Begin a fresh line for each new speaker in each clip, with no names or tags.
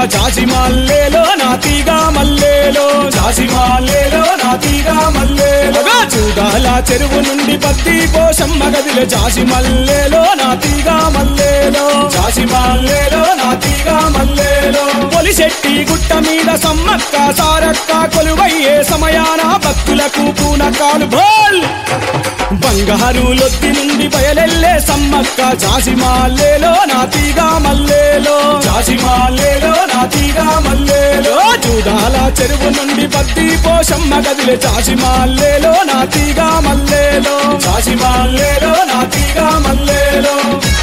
జాజి మల్లేలో నా తీగ మల్లేలో జాజి మల్లేలో నా తీగ మల్లేలో చూడాల చెరువు నుండి పత్తి పోషమ్మ గదిలో జాజి మల్లేలో నా తీగ మల్లేలో జాజి మల్లేలో నా తీగ మల్లేలో పొలిశెట్టి గుట్ట మీద సమ్మక్క సారక్క కొలువయ్యే సమయాన భక్తులకు పూనకాలు భోల్ బంగారు లొత్తి నుండి బయలెల్లే సమ్మక్క జాజి మాల్లేలో నా తీగ మల్లేలో జాజి మాల్లేలో నా తీగ మల్లేలో చూడాల చెరువు నుండి పత్తి పోషమ్మ గదిలే జాజి మాల్లేలో నా తీగ మల్లేలో జాజి మాల్లేలో నా తీగ మల్లేలో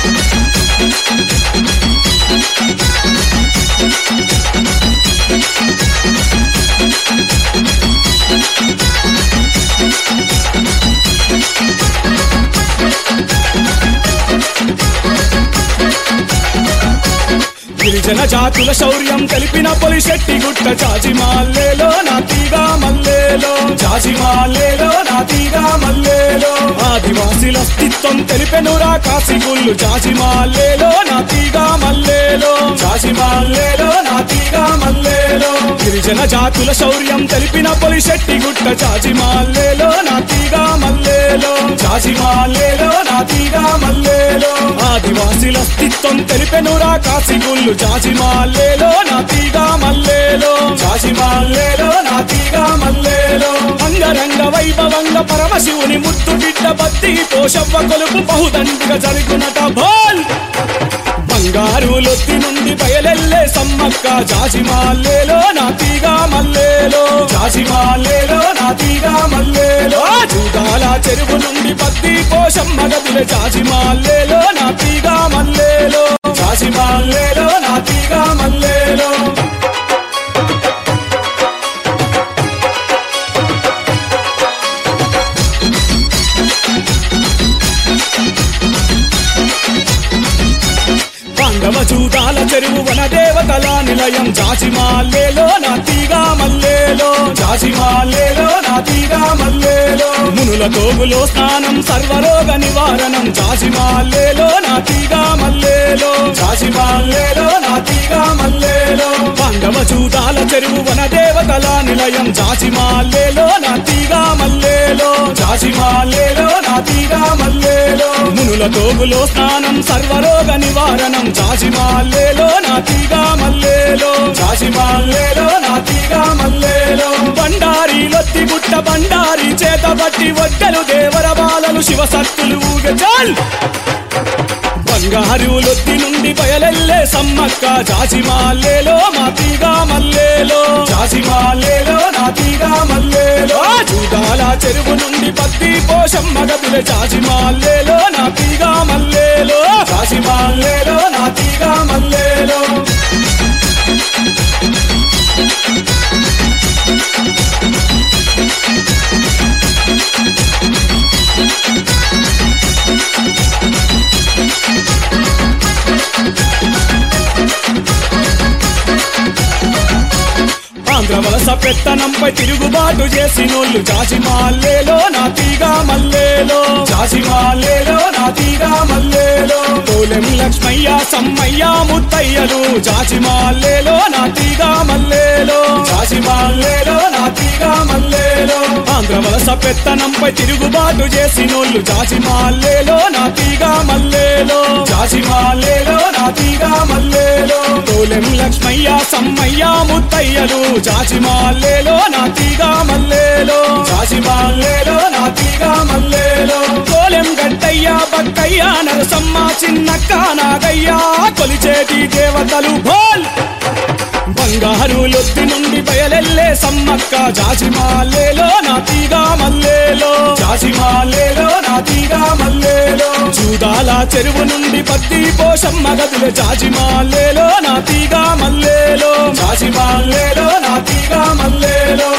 గిరిజన జాతుల శౌర్యం కలిపిన పొలిశెట్టి గుట్ట జాజి మాల్లేలో నా తీగ మల్లేలో జాజి మాల్లేలో నా తీగ మల్లేలో ఆదివాసీల అస్తిత్వం తెలిపెనురా కాశీగుళ్ళు జాజి మాల్లేలో నా తీగ మల్లేలో జాజి మాల్లేలో నా తీగ మల్లేలో గిరిజన జాతుల శౌర్యం తెలిపిన పొలిశెట్టి గుట్ట జాజి మాల్లేలో నా తీగ మల్లేలో జాజి మాల్లేలో నా తీగ మల్లేలో ఆదివాసీల అస్తిత్వం తెలిపెనురా కాశీగుళ్ళు జాజి మాల్లేలో నా తీగ మల్లేలో జాజి మాల్లేలో నా తీగ మల్లేలో అంగరంగ వైభవంగ పరమశివుని ముద్దు బిడ్డ బత్తి పోషవ్వ కొలుపు బహుదండిగా జరుగునట భోల్ బంగారు లొత్తి నుండి బయలెల్లే సమ్మక్క జాజి మాల్లేలో నా తీగ మల్లేలో జాజి మాల్లేలో నా తీగ మల్లేలో చూడాల చెరువు నుండి పత్తి పోషమ్మ గదిలే జాజి మాల్లేలో నా తీగ మల్లేలో జాజి మాల్లేలో నా తీగ మల్లేలో పాండవ చూడాల చెరువు వన దేవతల నిలయం జాజి మాల్లేలో నా తీగ మల్లేలో జాజి మాల్లేలో నా తీగ మల్లేలో మునుల తోగులో స్నానం సర్వరోగ నివారణం జాజి మాల్లేలో నా తీగ మల్లేలో జాజి మాల్లేలో నా తీగ మల్లేలో పాండవ చూడాల చెరువు వన దేవతల నిలయం జాజి మాల్లేలో నా తీగ మల్లేలో జాజి మాల్లేలో నా తీగ మల్లేలో మునుల తోగులో స్నానం సర్వరోగ నివారణం జాజి మాల్లేలో నా తీగ మల్లేలో జాజి మాల్లేలో నా తీగ మల్లేలో బండారి లొత్తి గుట్ట బండారి చేత బట్టి వడ్డలు దేవర బాలలు శివ సత్తులు ఊగ చాల్ బంగారు లొత్తి నుండి బయలెల్లే సమ్మక్క జాజి మాల్లేలో మా తీగ మల్లేలో జాజి మాల్లేలో నా తీగ మల్లేలో చూడాల చెరువు నుండి పత్తి పోషమ్మ గదిలే జాజి మాల్లేలో నా తీగ మల్లేలో జాజి మాల్లేలో నా తీగ మల్లేలో ఆంధ్ర వలస పెత్తనంపై తిరుగుబాటు చేసినోళ్ళు జాజి మాల్లేలో నా తీగ మల్లేలో జాజి మాల్లేలో నా తీగ మల్లేలో తోలెం లక్ష్మయ్య సమ్మయ్య ముత్తయ్యలు జాజి మాల్లేలో నా తీగ మల్లేలో జాజి మాల్లేలో నా తీగ మల్లేలో ఆంధ్ర వలస పెత్తనంపై తిరుగుబాటు చేసినోళ్ళు జాజి మాల్లేలో నా తీగ మల్లేలో జాజి మాల్లేలో నా తీగ మల్లేలో తోలెం లక్ష్మయ్య సమ్మయ్య ముత్తయ్యలు జాజి మాల్లేలో నా తీగ మల్లేలో జాజి మాల్లేలో నా తీగ మల్లేలో తోలెం గట్టయ్య బక్కయ్య నరసమ్మ చిన్నక్క నాగయ్య కొలిచేటి దేవతలు భోల్ బంగారు లొత్తి నుండి బయలెల్లే సమ్మక్క జాజి మాల్లేలో నా తీగ మల్లేలో జాజి మాల్లేలో నా తీగ మల్లేలో చూడాల చెరువు నుండి పత్తి పోషమ్మ గదులు జాజి మాల్లేలో నా తీగ మల్లేలో జాజి మాల్లేలో నా తీగ మల్లేలో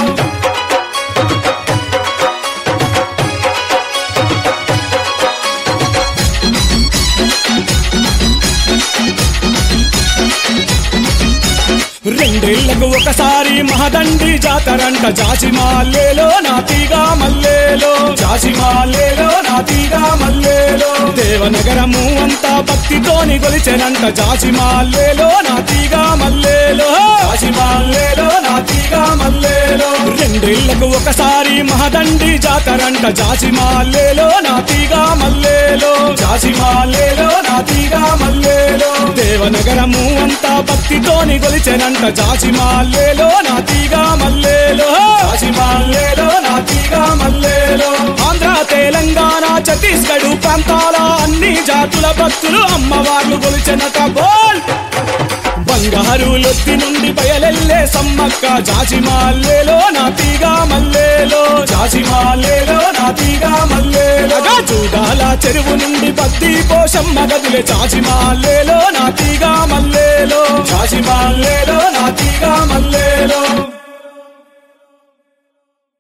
రెండేళ్లకు ఒకసారి మహదండి జాతరంట జాజి మాల్లేలో నా తీగ మల్లేలో జాజి మాల్లేలో నా తీగ మల్లేలో దేవనగరము అంతా భక్తితోని గొలిచెనంట జాజి మాల్లేలో నా తీగ మల్లేలో మూడేళ్లకు ఒకసారి మహదండి జాతరంట జాజి మాల్లేలో నాతిగా మల్లేలో జాజి మాల్లేలో నాతిగా మల్లేలో దేవనగరము అంతా భక్తితోని గొలిచెనంట జాజి మాల్లేలో నాతిగా మల్లేలో జాజి మాల్లేలో నాతిగా మల్లేలో ఆంధ్ర తెలంగాణ ఛత్తీస్గఢ్ ప్రాంతాల అన్ని జాతుల భక్తులు అమ్మవార్లు గొలిచెనట బోల్ బంగారు లొత్తి నుండి బయలెల్లే సమ్మక్క జాజి మాల్లేలో నాతిగా మల్లేలో జాజి మాల్లేలో నాతిగా మల్లేలో చూడాల చెరువు నుండి బద్ది పోషమ్మ గదిలే జాజి మాల్లేలో నాతిగా మల్లేలో జాజి మాల్లేలో